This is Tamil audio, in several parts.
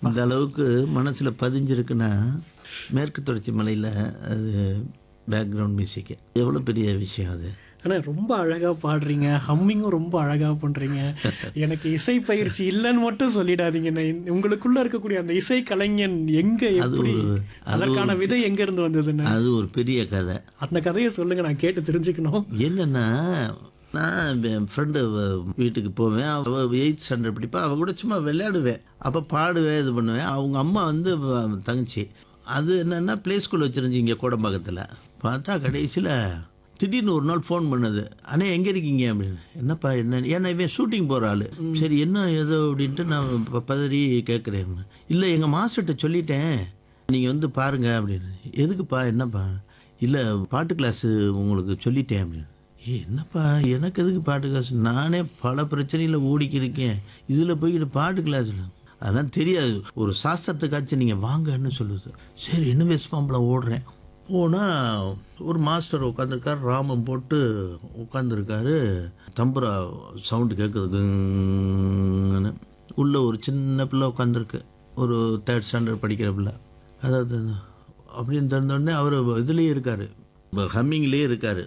இந்த அளவுக்கு மனசில் பதிஞ்சிருக்குன்னா மேற்கு தொடர்ச்சி மலையில் அது பேக்ரவுண்ட் மியூசிக்கு எவ்வளோ பெரிய விஷயம் அது ஆனா ரொம்ப அழகா பாடுறீங்க ஹம்மிங்கும் ரொம்ப அழகா பண்றீங்க எனக்கு இசை பயிற்சி இல்லைன்னு மட்டும் சொல்லிடாதீங்க நான் இந்த- உங்களுக்குள்ள இருக்கக்கூடிய அந்த இசை கலைஞன் எங்க எப்படி ஒரு- அதற்கான விதை எங்க இருந்து வந்ததுன்னு அது ஒரு பெரிய கதை அந்த கதையை சொல்லுங்க நான் கேட்டு தெரிஞ்சுக்கணும் என்னென்னா நான் என் ஃப்ரெண்டு வீட்டுக்கு போவேன் அவள் எயித் ஸ்டாண்டர்ட் படிப்பா அவள் கூட சும்மா விளையாடுவேன் அப்போ பாடுவேன் இது பண்ணுவேன் அவங்க அம்மா வந்து வ- தங்கச்சி அது என்னென்னா ப்ளே ஸ்கூல் வச்சுருந்துச்சு இங்கே கோடம்பாக்கத்தில் பார்த்தா கடைசியில் திடீர்னு ஒரு நாள் ஃபோன் பண்ணுது அண்ணே எங்கே இருக்கீங்க அப்படின்னு என்னப்பா என்ன ஏன்னா இவன் ஷூட்டிங் போகிற ஆள் சரி என்ன ஏதோ அப்படின்ட்டு நான் ப- பதறி கேட்குறேன் இல்லை எங்கள் மாஸ்டர்கிட்ட சொல்லிட்டேன் நீங்கள் வந்து பாருங்க அப்படின்னு எதுக்குப்பா என்னப்பா இல்லை பாட்டு கிளாஸு உங்களுக்கு சொல்லிட்டேன் அப்படின்னு ஏ என்னப்பா எனக்கு எதுக்கு பாட்டு கிளாஸ் நானே பல பிரச்சனையில் ஓடிக்கிருக்கேன் இதில் போய்கிட்டு பாட்டு கிளாஸில் அதெல்லாம் தெரியாது ஒரு சாஸ்திரத்துக்காச்சும் நீங்கள் வாங்கன்னு சொல்லுது சரி இன்னும் வெஸ்ட் பாம்பில் ஓடுறேன் போனால் ஒரு மாஸ்டர் உட்காந்துருக்காரு ராமம் போட்டு உட்காந்துருக்காரு தம்புரா சவுண்டு கேட்குது உள்ளே ஒரு சின்ன பிள்ளை உட்காந்துருக்கு ஒரு தேர்ட் ஸ்டாண்டர்ட் படிக்கிற பிள்ளை அதாவது அப்படின்னு திறந்தோடனே அவர் இதுலேயே இருக்கார் ஹம்மிங்லேயே இருக்கார்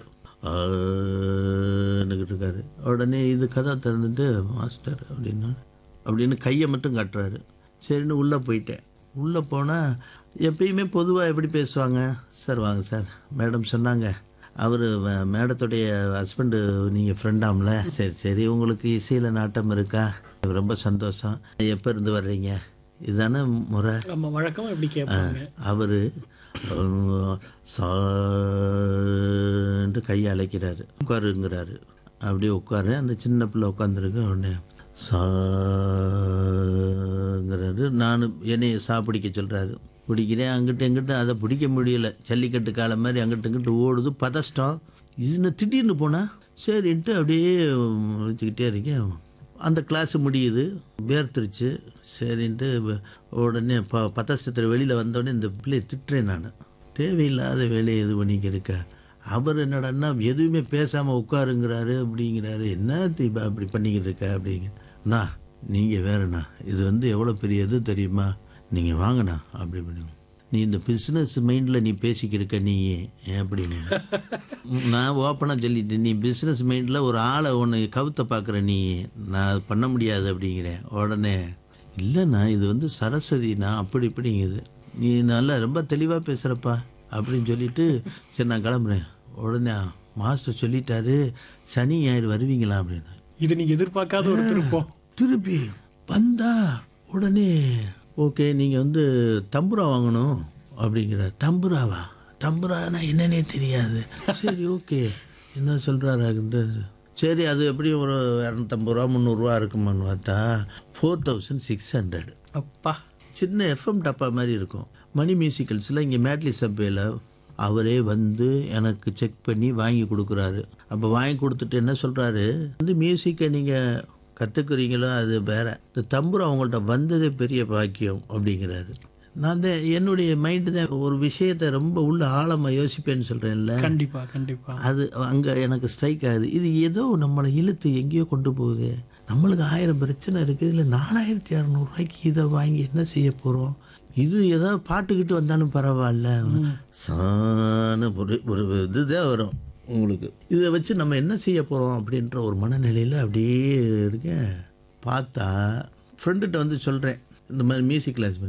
இருக்காரு உடனே இது கதை திறந்துட்டு மாஸ்டர் அப்படின்னா அப்படின்னு கையை மட்டும் காட்டுறாரு சரின்னு உள்ளே போயிட்டேன் உள்ளே போனால் எப்பயுமே பொதுவாக எப்படி பேசுவாங்க சார் வாங்க சார் மேடம் சொன்னாங்க அவர் மேடத்துடைய ஹஸ்பண்டு நீங்கள் ஃப்ரெண்டாம்ல சரி சரி உங்களுக்கு இசையில் நாட்டம் இருக்கா ரொம்ப சந்தோஷம் எப்போ இருந்து வர்றீங்க இதுதானே முறை நம்ம வழக்கமா எப்படி கேட்பாங்க அவர் சான்ட்டு கையை அழைக்கிறாரு உட்காருங்கிறாரு அப்படியே உட்காரு அந்த சின்ன பிள்ளை உட்காந்துருக்கு உடனே சாங்கிறாரு நான் என்னைய சா பிடிக்க சொல்கிறாரு பிடிக்கிறேன் அங்கிட்டு இங்கிட்டு அதை பிடிக்க முடியல ஜல்லிக்கட்டு காலம் மாதிரி அங்கிட்டு இங்கிட்டு ஓடுது பதஷ்டம் இதுன்னு திடீர்னு போனால் சரின்ட்டு அப்படியே வச்சுக்கிட்டே இருக்கேன் அந்த கிளாஸ் முடியுது வேர்த்துருச்சு சரின்ட்டு வ- உடனே ப பத்தாசத்தில் வெளியில் வந்தோடனே இந்த பிள்ளையை திட்டுறேன் நான் தேவையில்லாத வேலையை இது பண்ணிக்கிருக்க அவர் என்னடான்னா எதுவுமே பேசாமல் உட்காருங்கிறாரு அப்படிங்கிறாரு என்ன தீபா அப்படி பண்ணிக்கிட்டு இருக்க அப்படிங்க அண்ணா நீங்கள் வேறண்ணா இது வந்து எவ்வளோ பெரிய இது தெரியுமா நீங்கள் வாங்கண்ணா அப்படி பண்ணுங்க நீ இந்த பிஸ்னஸ் மைண்டில் நீ பேசிக்கிருக்க நீ ஏன் அப்படின்னு நான் ஓப்பனாக சொல்லிட்டேன் நீ பிஸ்னஸ் மைண்டில் ஒரு ஆளை ஒன்று கவுத்த பார்க்குற நீ நான் அது பண்ண முடியாது அப்படிங்கிறேன் உடனே இல்லைண்ணா இது வந்து சரஸ்வதிண்ணா அப்படி இப்படிங்குது நீ நல்லா ரொம்ப தெளிவாக பேசுகிறப்பா அப்படின்னு சொல்லிட்டு சரி நான் கிளம்புறேன் உடனே மாஸ்டர் சொல்லிட்டாரு சனி ஞாயிறு வருவீங்களா அப்படின்னு இது நீங்க எதிர்பார்க்காத ஒரு திருப்பம் திருப்பி வந்தா உடனே ஓகே நீங்கள் வந்து தம்புரா வாங்கணும் அப்படிங்கிற தம்புராவா தம்புரானா என்னன்னே தெரியாது சரி ஓகே என்ன சொல்கிறாரு சரி அது எப்படியும் ஒரு இரநூத்தம்பது ரூபா முந்நூறுரூவா இருக்குமான்னு பார்த்தா ஃபோர் தௌசண்ட் சிக்ஸ் ஹண்ட்ரட் அப்பா சின்ன எஃப்எம் டப்பா மாதிரி இருக்கும் மணி மியூசிக்கல்ஸில் இங்கே மேட்லி சப்பேல அவரே வந்து எனக்கு செக் பண்ணி வாங்கி கொடுக்குறாரு அப்போ வாங்கி கொடுத்துட்டு என்ன சொல்கிறாரு வந்து மியூசிக்கை நீங்கள் கற்றுக்குறீங்களோ அது வேற இந்த தம்புரு அவங்கள்ட்ட வந்ததே பெரிய பாக்கியம் அப்படிங்கிறாரு நான் தான் என்னுடைய மைண்டு தான் ஒரு விஷயத்தை ரொம்ப உள்ள ஆழமாக யோசிப்பேன்னு சொல்கிறேன்ல கண்டிப்பா கண்டிப்பா அது அங்கே எனக்கு ஸ்ட்ரைக் ஆகுது இது ஏதோ நம்மளை இழுத்து எங்கேயோ கொண்டு போகுது நம்மளுக்கு ஆயிரம் பிரச்சனை இருக்குது இல்லை நாலாயிரத்தி இரநூறுவாய்க்கு இதை வாங்கி என்ன செய்ய போகிறோம் இது ஏதாவது பாட்டுக்கிட்டு வந்தாலும் பரவாயில்ல சான ஒரு ஒரு இதுதான் வரும் உங்களுக்கு இதை வச்சு நம்ம என்ன செய்ய போகிறோம் அப்படின்ற ஒரு மனநிலையில் அப்படியே இருக்கேன் பார்த்தா ஃப்ரெண்டுகிட்ட வந்து சொல்கிறேன் இந்த மாதிரி மியூசிக் கிளாஸ்